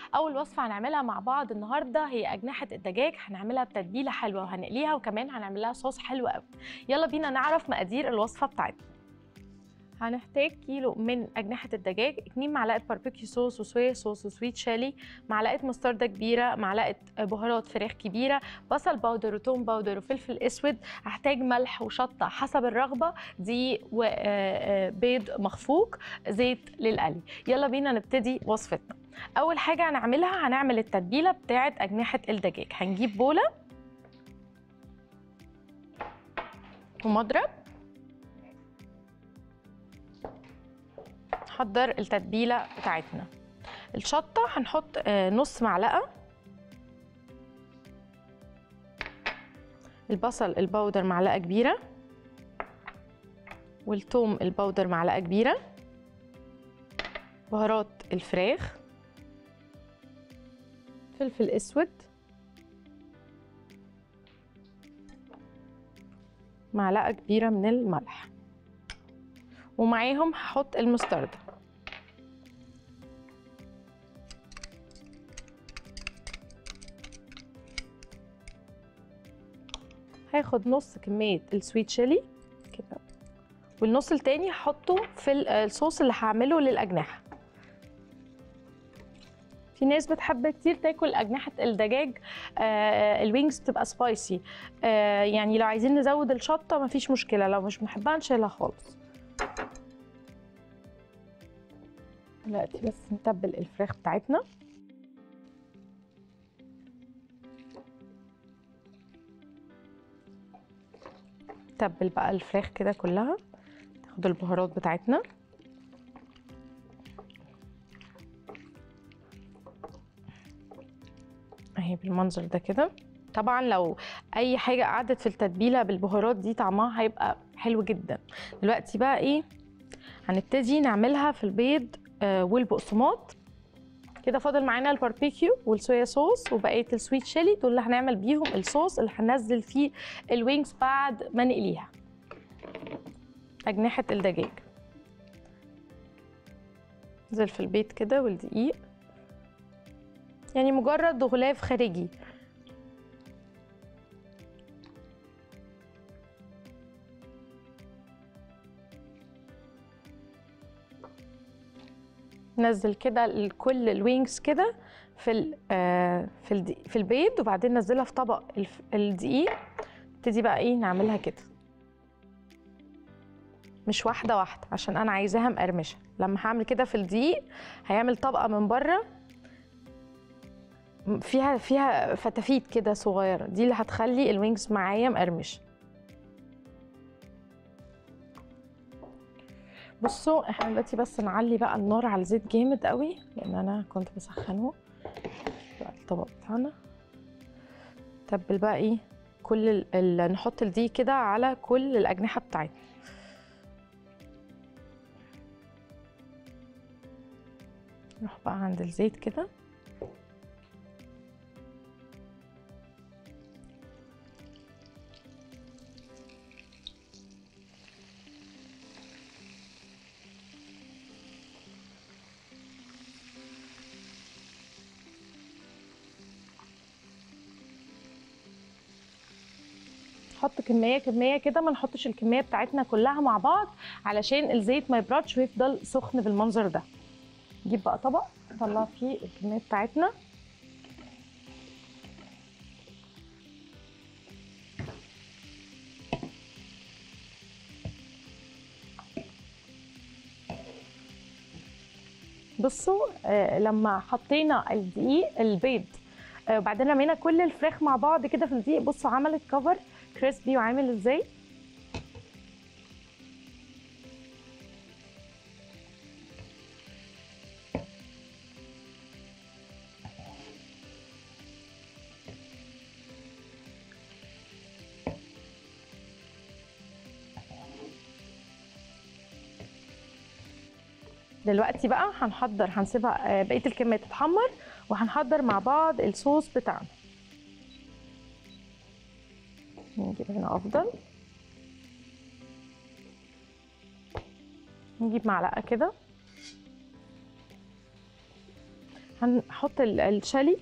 اول وصفه هنعملها مع بعض النهارده هي اجنحه الدجاج هنعملها بتتبيله حلوه وهنقليها وكمان هنعمل لها صوص حلو قوي يلا بينا نعرف مقادير الوصفه بتاعتنا هنحتاج كيلو من أجنحة الدجاج 2 معلقة باربيكيو صوص وصويا صوص وسويت شالي معلقة مستردة كبيرة معلقة بهارات فراخ كبيرة بصل باودر وتوم باودر وفلفل أسود هحتاج ملح وشطة حسب الرغبة دي وبيض مخفوق زيت للقلي يلا بينا نبتدي وصفتنا أول حاجة هنعملها هنعمل التتبيلة بتاعة أجنحة الدجاج هنجيب بولة ومضرب نحضر التتبيله بتاعتنا الشطه هنحط نص معلقه البصل البودر معلقه كبيره والثوم البودر معلقه كبيره بهارات الفراخ فلفل اسود معلقه كبيره من الملح ومعاهم هحط المستردة هاخد نص كمية السويت شيلي كده والنص التاني هحطه في الصوص اللي هعمله للأجنحة في ناس بتحب كتير تاكل أجنحة الدجاج آه الوينجز بتبقى سبايسي آه يعني لو عايزين نزود الشطة مفيش مشكلة لو مش بنحبها نشيلها خالص دلوقتي بس نتبل الفراخ بتاعتنا نتبل بقى الفراخ كده كلها ناخد البهارات بتاعتنا اهي بالمنظر ده كده طبعا لو اي حاجه قعدت في التتبيله بالبهارات دي طعمها هيبقى حلو جدا دلوقتي بقى ايه هنبتدي نعملها في البيض والبقسماط كده فاضل معانا الباربيكيو والصويا صوص وبقيه السويت شيلي دول اللي هنعمل بيهم الصوص اللي هننزل فيه الوينجز بعد ما نقليها اجنحه الدجاج نزل في البيض كده والدقيق يعني مجرد غلاف خارجي نزل كده كل الوينجز كده في ال في في البيض وبعدين نزلها في طبق الدقيق نبتدي بقى ايه نعملها كده مش واحده واحده عشان انا عايزاها مقرمشه لما هعمل كده في الدقيق هيعمل طبقه من بره فيها فيها فتافيت كده صغيره دي اللي هتخلي الوينجز معايا مقرمشه بصوا احنا دلوقتي بس نعلي بقى النار على الزيت جامد قوي لان انا كنت بسخنه بقى الطبق بتاعنا تبل بقى ايه كل ال... ال... نحط دي كده على كل الاجنحه بتاعتنا نروح بقى عند الزيت كده نحط كميه كميه كده ما نحطش الكميه بتاعتنا كلها مع بعض علشان الزيت ما يبردش ويفضل سخن بالمنظر ده نجيب بقى طبق نطلع فيه الكميه بتاعتنا بصوا آه لما حطينا الدقيق البيض آه وبعدين رمينا كل الفراخ مع بعض كده في الدقيق بصوا عملت كفر كريسبي وعامل ازاي دلوقتي بقى هنحضر هنسيبها بقيه الكميه تتحمر وهنحضر مع بعض الصوص بتاعنا نجيب هنا افضل نجيب معلقه كده هنحط ال- الشالي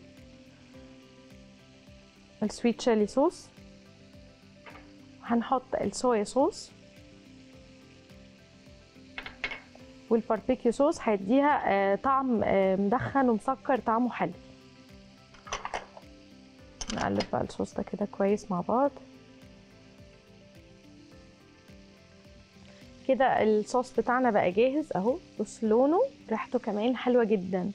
السويت شالي صوص هنحط الصويا صوص والباربيكيو صوص هيديها آه، طعم آه، مدخن ومسكر طعمه حلو نقلب بقى الصوص ده كده كويس مع بعض كده الصوص بتاعنا بقى جاهز اهو بص لونه ريحته كمان حلوه جدا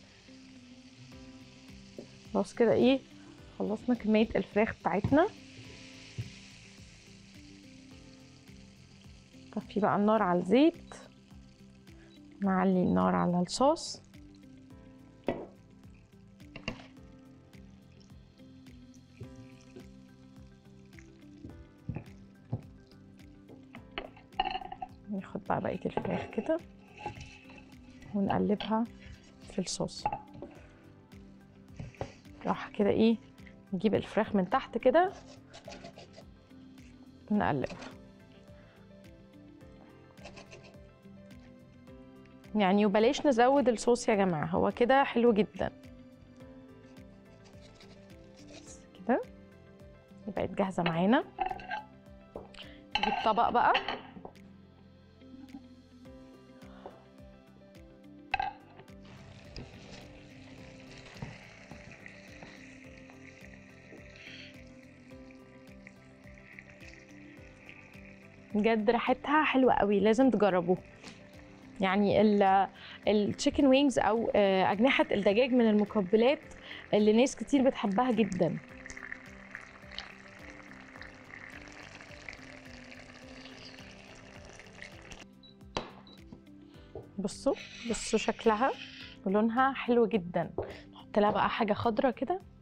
خلاص كده ايه خلصنا كميه الفراخ بتاعتنا طفي بقى النار على الزيت نعلي النار على الصوص ناخد بقى بقية الفراخ كده ونقلبها في الصوص راح كده ايه نجيب الفراخ من تحت كده نقلبها يعني وبلاش نزود الصوص يا جماعة هو كده حلو جدا بس كده بقت جاهزة معانا نجيب طبق بقى بجد ريحتها حلوة قوي لازم تجربوه يعني التشيكن وينجز او آه، اجنحه الدجاج من المقبلات اللي ناس كتير بتحبها جدا بصوا بصوا شكلها ولونها حلو جدا نحط لها بقى حاجه خضرة كده